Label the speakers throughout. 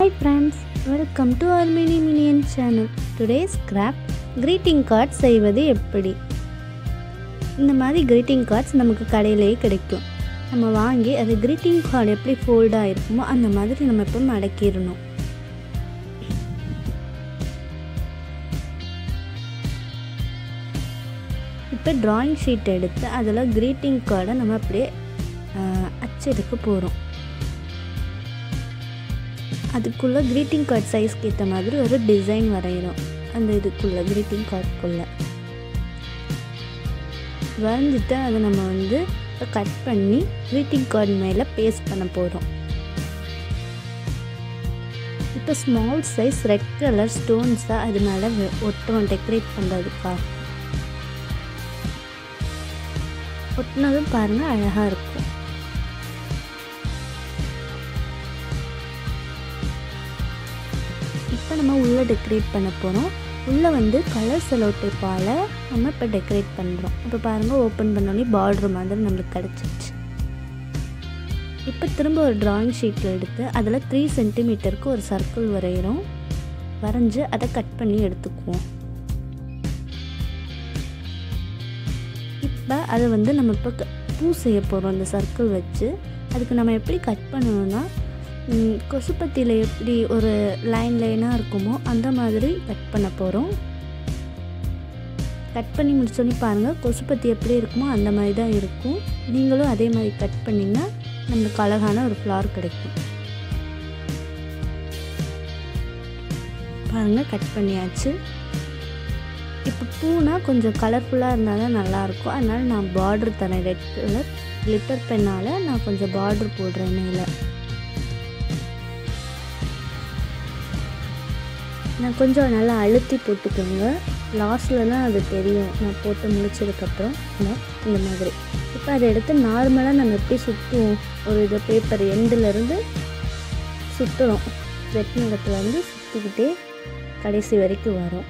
Speaker 1: Hi friends, welcome to our mini minion channel. Today's craft greeting card செய்வது எப்படி இந்த மாதிரி greeting cards நமக்கு கடையிலேயே கிடைக்கும் நம்ம வாங்கி அது greeting card எப்படி ஃபோல்டாக இருக்குமோ அந்த மாதிரி நம்ம இப்போ மடக்கிடணும் இப்போ ட்ராயிங் ஷீட் எடுத்து அதில் greeting கார்டை நம்ம அப்படியே ஆஹ், அச்சடிக்க போகிறோம் அதுக்குள்ளே greeting கார்டு சைஸ்க்கு ஏற்ற மாதிரி ஒரு டிசைன் வரைகிறோம் அந்த இதுக்குள்ளே greeting கார்டுக்குள்ளே வரைஞ்சிட்டு அதை நம்ம வந்து கட் பண்ணி greeting கார்டு மேலே பேஸ்ட் பண்ண போகிறோம் இப்போ ஸ்மால் சைஸ் ரெட் கலர் ஸ்டோன்ஸை அது மேலே ஒட்டுறோம் டெக்கரேட் பண்ணுறதுக்காக ஒட்டினதும் பாருங்கள் அழகாக இருக்கும் இப்போ நம்ம உள்ளே டெக்கரேட் பண்ண போகிறோம் உள்ளே வந்து கலர் செலோட்டேப்பால் நம்ம இப்போ டெக்கரேட் பண்ணுறோம் இப்போ பாருங்கள் ஓப்பன் பண்ணோடனே பார்டர் மாதிரி நம்மளுக்கு கிடச்சிருச்சு இப்போ திரும்ப ஒரு ட்ராயிங் ஷீட்டில் எடுத்து அதில் த்ரீ சென்டிமீட்டருக்கு ஒரு சர்க்கிள் வரைகிறோம் வரைஞ்சி அதை கட் பண்ணி எடுத்துக்குவோம் இப்போ அதை வந்து நம்ம இப்போ க- பூ செய்ய போகிறோம் அந்த சர்க்கிள் வச்சு அதுக்கு நம்ம எப்படி கட் பண்ணணும்னா ம், கொசுப்பத்தியில் எப்படி ஒரு லைன் லைனாக இருக்குமோ அந்த மாதிரி கட் பண்ண போகிறோம் கட் பண்ணி முடிச்சோன்னே பாருங்கள் கொசுப்பத்தி எப்படி இருக்குமோ அந்த மாதிரி தான் இருக்கும் நீங்களும் அதே மாதிரி கட் பண்ணிங்கன்னா நம்மளுக்கு அழகான ஒரு ஃப்ளார் கிடைக்கும் பாருங்கள் கட் பண்ணியாச்சு இப்போ பூனா கொஞ்சம் கலர்ஃபுல்லாக இருந்தால் தான் நல்லாயிருக்கும் அதனால் நான் பார்டர் தரேன் ரெட் கலர் glitter பென்னால் நான் கொஞ்சம் பார்டர் போடுறேன் மேலே நான் கொஞ்சம் நல்லா அழுத்தி போட்டுக்கோங்க லாஸ்ட்டில் தான் அது தெரியும் நான் போட்டு முடிச்சதுக்கப்புறம் இந்த இந்த மாதிரி இப்போ அதை எடுத்து நார்மலாக நம்ம எப்படி சுற்றுவோம் ஒரு இது பேப்பர் எண்டுலேருந்து சுற்றுறோம் வெட் நிலத்துலேருந்து சுற்றிக்கிட்டே கடைசி வரைக்கும் வரும்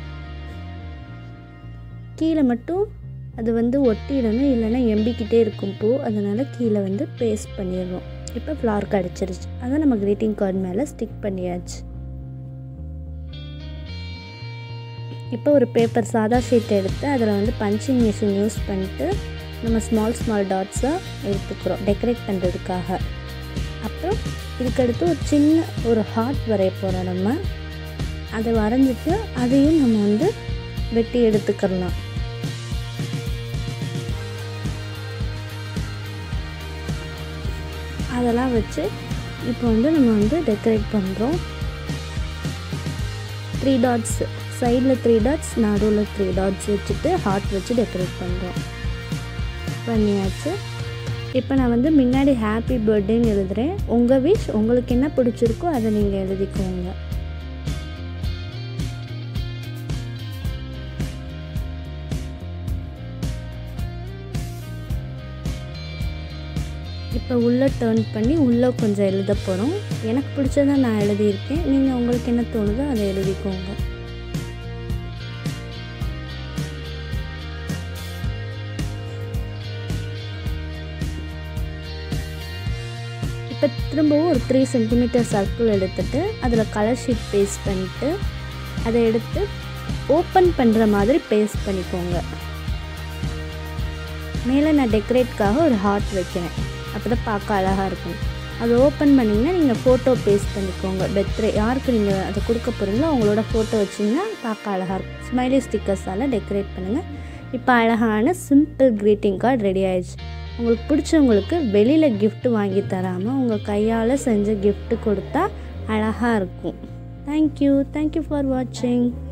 Speaker 1: கீழே மட்டும் அது வந்து ஒட்டிடணும் இல்லைன்னா எம்பிக்கிட்டே இருக்கும் பூ அதனால் கீழே வந்து பேஸ்ட் பண்ணிடுறோம் இப்போ ஃப்ளார் கிடச்சிருச்சு அதை நம்ம greeting கார்டு மேலே ஸ்டிக் பண்ணியாச்சு இப்போ ஒரு பேப்பர் சாதா ஷீட் எடுத்து அதில் வந்து பஞ்சிங் மிஷின் யூஸ் பண்ணிட்டு நம்ம ஸ்மால் ஸ்மால் டாட்ஸாக எடுத்துக்கிறோம் டெக்கரேட் பண்ணுறதுக்காக அப்புறம் இதுக்கடுத்து ஒரு சின்ன ஒரு ஹார்ட் வரைய போகிறோம் நம்ம அதை வரைஞ்சிட்டு அதையும் நம்ம வந்து வெட்டி எடுத்துக்கிறலாம் அதெல்லாம் வச்சு இப்போ வந்து நம்ம வந்து டெக்கரேட் பண்ணுறோம் த்ரீ டாட்ஸ் சைடில் த்ரீ டாட்ஸ் நடுவில் த்ரீ டாட்ஸ் வச்சுட்டு ஹார்ட் வச்சு டெக்கரேட் பண்ணுறோம் பண்ணியாச்சு இப்போ நான் வந்து முன்னாடி ஹாப்பி பர்த்டேன்னு எழுதுகிறேன் உங்கள் விஷ் உங்களுக்கு என்ன பிடிச்சிருக்கோ அதை நீங்கள் எழுதிக்கோங்க இப்போ உள்ளே டேர்ன் பண்ணி உள்ளே கொஞ்சம் எழுத போகிறோம் எனக்கு பிடிச்சதை நான் எழுதியிருக்கேன் நீங்கள் உங்களுக்கு என்ன தோணுதோ அதை எழுதிக்கோங்க இப்போ திரும்பவும் ஒரு த்ரீ சென்டிமீட்டர் சர்க்கிள் எடுத்துட்டு அதில் கலர் ஷீட் பேஸ்ட் பண்ணிவிட்டு அதை எடுத்து ஓப்பன் பண்ணுற மாதிரி பேஸ்ட் பண்ணிக்கோங்க மேலே நான் டெக்கரேட்காக ஒரு ஹார்ட் வைக்கிறேன் அப்போ தான் பார்க்க அழகாக இருக்கும் அதை ஓப்பன் பண்ணிங்கன்னா நீங்கள் ஃபோட்டோ பேஸ்ட் பண்ணிக்கோங்க பெத்ரே யாருக்கு நீங்கள் அதை கொடுக்க போகிறீங்களோ அவங்களோட ஃபோட்டோ வச்சிங்கன்னா பார்க்க அழகாக இருக்கும் ஸ்மைலி ஸ்டிக்கர்ஸால் டெக்கரேட் பண்ணுங்கள் இப்போ அழகான சிம்பிள் greeting கார்டு ரெடி ஆயிடுச்சு உங்களுக்கு பிடிச்சவங்களுக்கு வெளியில் gift வாங்கி தராமல் உங்கள் கையால் செஞ்ச gift கொடுத்தா அழகாக இருக்கும் தேங்க்யூ தேங்க்யூ ஃபார் வாட்சிங்